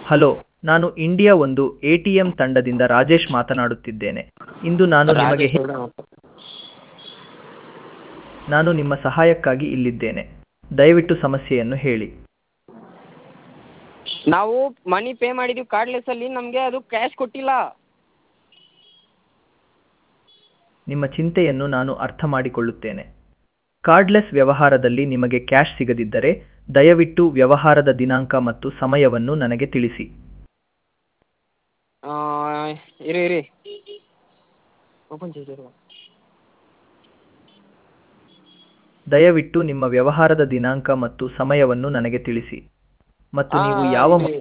Hello ನಾನು India ಒಂದು A T M ತಂಡದಿಂದ ರಾಜೇಶ್ ಮಾತನಾಡುತ್ತಿದ್ದೇನೆ ಇಂದು ನಾನು ನಿಮಗೆ ಹೆ- ನಾನು ನಿಮ್ಮ ಸಹಾಯಕ್ಕಾಗಿ ಇಲ್ಲಿದ್ದೇನೆ ದಯವಿಟ್ಟು ಸಮಸ್ಯೆಯನ್ನು ಹೇಳಿ ನಾವು ಮನಿ ಪೇ ಮಾಡಿದ್ದೀವಿ ಕಾರ್ಡ್ಲೆಸ್ಸಲ್ಲಿ ನಮಗೆ ಅದು ಕ್ಯಾಶ್ ಕೊಟ್ಟಿಲ್ಲ ನಿಮ್ಮ ಚಿಂತೆಯನ್ನು ನಾನು ಅರ್ಥ ಮಾಡಿಕೊಳ್ಳುತ್ತೇನೆ ಕಾರ್ಡ್ಲೆಸ್ ವ್ಯವಹಾರದಲ್ಲಿ ನಿಮಗೆ ಕ್ಯಾಶ್ ಸಿಗದಿದ್ದರೆ ದಯವಿಟ್ಟು ವ್ಯವಹಾರದ ದಿನಾಂಕ ಮತ್ತು ಸಮಯವನ್ನು ನನಗೆ ತಿಳಿಸಿ ಆ, ಇರಿ ಇರಿ ಓಪನ್ ചെയ്തിരുന്നു ದಯವಿಟ್ಟು ನಿಮ್ಮ ವ್ಯವಹಾರದ ದಿನಾಂಕ ಮತ್ತು ಸಮಯವನ್ನು ನನಗೆ ತಿಳಿಸಿ ಮತ್ತು ನೀವು ಯಾವ ಮ-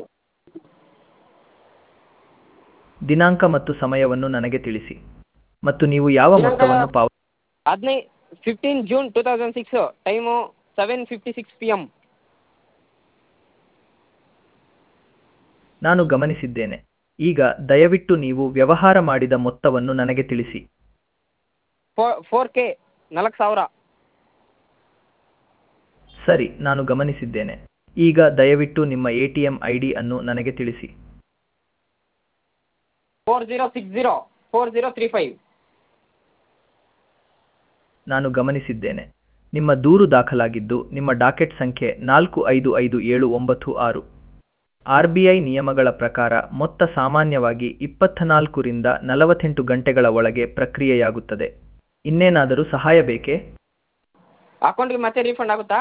ದಿನಾಂಕ ಮತ್ತು ಸಮಯವನ್ನು ನನಗೆ ತಿಳಿಸಿ ಮತ್ತು ನೀವು ಯಾವ ಮೊತ್ತವನ್ನು ಪಾವ ಹದಿನೈದು fifteen June two thousand six time seven fifty six P M ನಾನು ಗಮನಿಸಿದ್ದೇನೆ ಈಗ ದಯವಿಟ್ಟು ನೀವು ವ್ಯವಹಾರ ಮಾಡಿದ ಮೊತ್ತವನ್ನು ನನಗೆ ತಿಳಿಸಿ ಫೋರ್ ಫೋರ್ ಕೆ ನಾಲ್ಕು ಸಾವಿರ ಸರಿ ನಾನು ಗಮನಿಸಿದ್ದೇನೆ ಈಗ ದಯವಿಟ್ಟು ನಿಮ್ಮ A T M I D ಅನ್ನು ನನಗೆ ತಿಳಿಸಿ four zero six zero four zero three five ನಾನು ಗಮನಿಸಿದ್ದೇನೆ ನಿಮ್ಮ ದೂರು ದಾಖಲಾಗಿದ್ದು ನಿಮ್ಮ ಡಾಕೆಟ್ ಸಂಖ್ಯೆ ನಾಲ್ಕು ಐದು ಐದು ಏಳು ಒಂಬತ್ತು ಆರು ಆರ್ ಬಿ ಐ ನಿಯಮಗಳ ಪ್ರಕಾರ ಮೊತ್ತ ಸಾಮಾನ್ಯವಾಗಿ ಇಪ್ಪತ್ತನಾಲ್ಕರಿಂದ ನಲವತ್ತೆಂಟು ಗಂಟೆಗಳ ಒಳಗೆ ಪ್ರಕ್ರಿಯೆಯಾಗುತ್ತದೆ ಇನ್ನೇನಾದರೂ ಸಹಾಯ ಬೇಕೇ ಅಕೌಂಟ್ಗೆ ಮತ್ತೆ ರೀಫಂಡ್ ಆಗುತ್ತಾ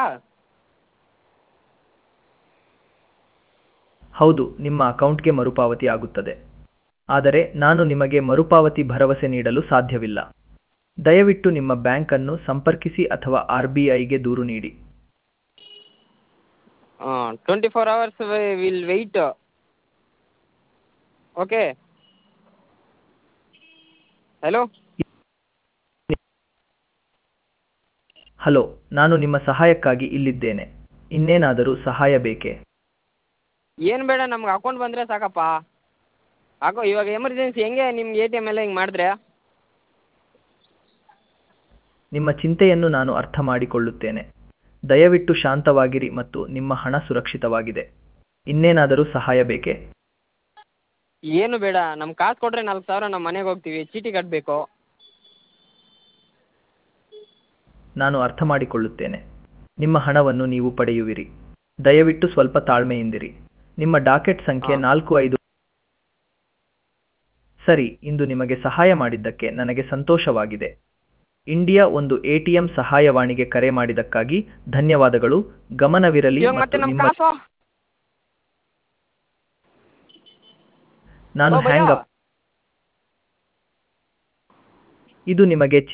ಹೌದು ನಿಮ್ಮ ಅಕೌಂಟ್ಗೆ ಮರುಪಾವತಿ ಆಗುತ್ತದೆ ಆದರೆ ನಾನು ನಿಮಗೆ ಮರುಪಾವತಿ ಭರವಸೆ ನೀಡಲು ಸಾಧ್ಯವಿಲ್ಲ ದಯವಿಟ್ಟು ನಿಮ್ಮ ಬ್ಯಾಂಕ್ ಅನ್ನು ಸಂಪರ್ಕಿಸಿ ಅಥವಾ ಆರ್ ಬಿ ಐಗೆ ದೂರು ನೀಡಿ twenty four hours will wait okay hello hello ನಾನು ನಿಮ್ಮ ಸಹಾಯಕ್ಕಾಗಿ ಇಲ್ಲಿದ್ದೇನೆ ಇನ್ನೇನಾದರೂ ಸಹಾಯ ಬೇಕೇ ಏನು ಬೇಡ ನಮ್ಗೆ ಅಕೌಂಟ್ ಬಂದರೆ ಸಾಕಪ್ಪ ಅಕೌ ಇವಾಗ ಎಮರ್ಜೆನ್ಸಿ ಹೆಂಗೆ ನಿಮ್ಮ ಎ ಟಿ ಎಮ್ ಎಲ್ಲ ಹಿಂಗೆ ಮಾಡಿದ್ರೆ ನಿಮ್ಮ ಚಿಂತೆಯನ್ನು ನಾನು ಅರ್ಥ ಮಾಡಿಕೊಳ್ಳುತ್ತೇನೆ ದಯವಿಟ್ಟು ಶಾಂತವಾಗಿರಿ ಮತ್ತು ನಿಮ್ಮ ಹಣ ಸುರಕ್ಷಿತವಾಗಿದೆ ಇನ್ನೇನಾದರೂ ಸಹಾಯ ಬೇಕೇ ಏನು ಬೇಡ ನಮ್ಮ ಕಾಸು ಕೊಟ್ಟರೆ ನಾಲ್ಕು ಸಾವಿರ ನಮ್ಮ ಮನೆಗೆ ಹೋಗ್ತೀವಿ ಚೀಟಿ ಕಟ್ಟಬೇಕು ನಾನು ಅರ್ಥ ಮಾಡಿಕೊಳ್ಳುತ್ತೇನೆ ನಿಮ್ಮ ಹಣವನ್ನು ನೀವು ಪಡೆಯುವಿರಿ ದಯವಿಟ್ಟು ಸ್ವಲ್ಪ ತಾಳ್ಮೆಯಿಂದಿರಿ ನಿಮ್ಮ ಡಾಕೆಟ್ ಸಂಖ್ಯೆ ನಾಲ್ಕು ಐದು ಸರಿ ಇಂದು ನಿಮಗೆ ಸಹಾಯ ಮಾಡಿದ್ದಕ್ಕೆ ನನಗೆ ಸಂತೋಷವಾಗಿದೆ ಇಂಡಿಯಾ ಒಂದು ಎಟಿಎಂ ಸಹಾಯವಾಣಿಗೆ ಕರೆ ಮಾಡಿದ್ದಕ್ಕಾಗಿ ಧನ್ಯವಾದಗಳು ಗಮನವಿರಲಿ ಇವಾಗ ಮತ್ತು ಮತ್ತೆ ನಮ್ಮ ನಿಮ್ಮ ಕಾಸು ನಾನು ಓ ಭಯ್ಯ. ಹ್ಯಾಂಗ್ ಅಪ್ ಇದು ನಿಮಗೆ